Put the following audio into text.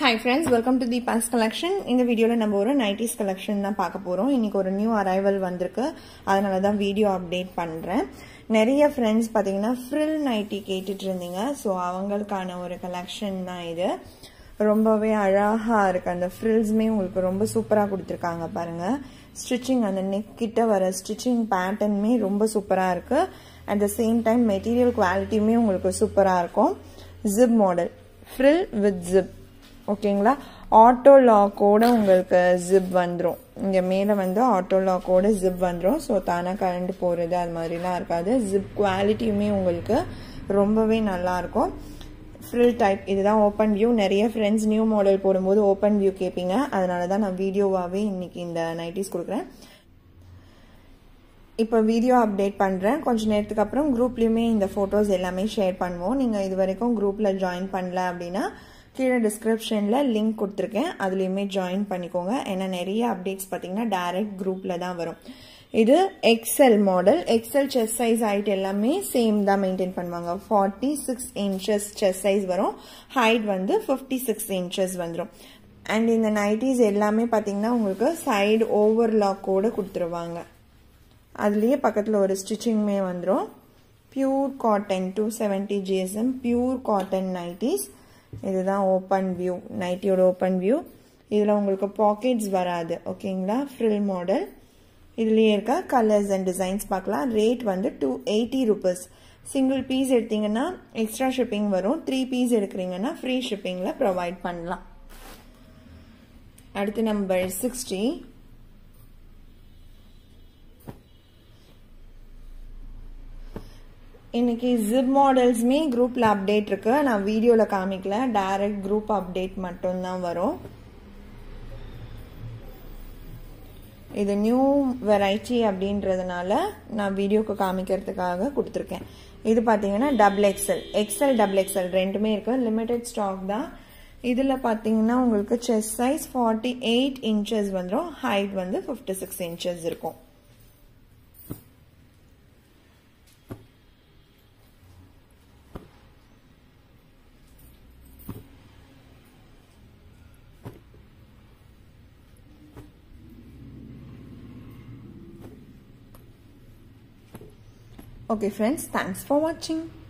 Hi friends welcome to the boss collection இந்த வீடியோவில் நம்ம ஒரு நைட்டிஸ் கலெக்ஷன் தான் பார்க்க போகிறோம் இன்னைக்கு ஒரு நியூ அரைவல் வந்திருக்கு அதனால தான் வீடியோ அப்டேட் பண்ணுறேன் நிறைய ஃப்ரெண்ட்ஸ் பார்த்தீங்கன்னா ஃப்ரில் நைட்டி கேட்டுட்டு இருந்தீங்க ஸோ அவங்களுக்கான ஒரு கலெக்ஷன் தான் இது ரொம்பவே அழகாக இருக்குது அந்த ஃப்ரில்ஸுமே உங்களுக்கு ரொம்ப சூப்பராக கொடுத்துருக்காங்க பாருங்கள் ஸ்டிச்சிங் அந்த நெக் கிட்ட வர ஸ்டிச்சிங் பேட்டர்னுமே ரொம்ப சூப்பராக இருக்குது at the same time material குவாலிட்டியுமே உங்களுக்கு சூப்பராக இருக்கும் zip model frill with zip ஓகேங்களா ஆட்டோ லாக்கோட உங்களுக்கு ஜிப் வந்துடும் இங்கே மேலே வந்து ஆட்டோ லாக்கோட ஜிப் வந்துடும் ஸோ தானாக கரண்ட் போகிறது அது மாதிரிலாம் இருக்காது ஜிப் குவாலிட்டியுமே உங்களுக்கு ரொம்பவே நல்லாயிருக்கும் ஃப்ரில் டைப் இதுதான் ஓப்பன் வியூ நிறைய ஃப்ரெண்ட்ஸ் நியூ மாடல் போடும்போது ஓப்பன் வியூ கேட்பீங்க அதனால தான் நான் வீடியோவாகவே இன்னைக்கு இந்த நைட்டிஸ் கொடுக்குறேன் இப்போ வீடியோ அப்டேட் பண்ணுறேன் கொஞ்சம் நேரத்துக்கு அப்புறம் குரூப்லேயுமே இந்த ஃபோட்டோஸ் எல்லாமே ஷேர் பண்ணுவோம் நீங்கள் இது வரைக்கும் குரூப்பில் ஜாயின் பண்ணல அப்படின்னா கீழே டிஸ்கிரிப்ஷனில் லிங்க் கொடுத்துருக்கேன் அதுலேயுமே ஜாயின் பண்ணிக்கோங்க ஏன்னா நிறைய அப்டேட்ஸ் பார்த்தீங்கன்னா டைரக்ட் குரூப்பில் தான் வரும் இது XL model XL chest size height எல்லாமே சேம் தான் மெயின்டைன் பண்ணுவாங்க forty six inches chest size வரும் ஹைட் வந்து ஃபிஃப்டி சிக்ஸ் இன்ச்சஸ் வந்துடும் அண்ட் இந்த நைட்டிஸ் எல்லாமே பார்த்தீங்கன்னா உங்களுக்கு சைடு ஓவர்லாக்கோடு கொடுத்துருவாங்க அதுலேயே பக்கத்தில் ஒரு ஸ்டிச்சிங்குமே வந்துடும் pure cotton two seventy GSM pure cotton nighties இதுதான் ஓப்பன் வியூ நைட்டியோட ஓப்பன் வியூ இதில் உங்களுக்கு பாக்கெட்ஸ் வராது ஓகேங்களா ஃப்ரில் மாடல் இதுலேயே இருக்க கலர்ஸ் அண்ட் டிசைன்ஸ் பார்க்கலாம் ரேட் வந்து two eighty rupees single piece எடுத்தீங்கன்னா எக்ஸ்ட்ரா ஷிப்பிங் வரும் த்ரீ பீஸ் எடுக்கிறீங்கன்னா ஃப்ரீ ஷிப்பிங்கில் ப்ரொவைட் பண்ணலாம் அடுத்து நம்பர் சிக்ஸ்டி இன்னைக்கு ஜிப் மாடல்ஸுமே குரூப்பில் அப்டேட் இருக்கு நான் வீடியோவில் காமிக்கல டைரக்ட் குரூப் அப்டேட் மட்டும்தான் வரும் இது நியூ வெரைட்டி அப்படின்றதுனால நான் வீடியோக்கு காமிக்கிறதுக்காக கொடுத்துருக்கேன் இது பார்த்தீங்கன்னா double XL XL double XL ரெண்டுமே இருக்கு லிமிடெட் ஸ்டாக் தான் இதில் பார்த்தீங்கன்னா உங்களுக்கு chest size forty eight inches வந்துடும் ஹைட் வந்து ஃபிஃப்டி சிக்ஸ் இன்ச்சஸ் இருக்கும் Okay friends, thanks for watching.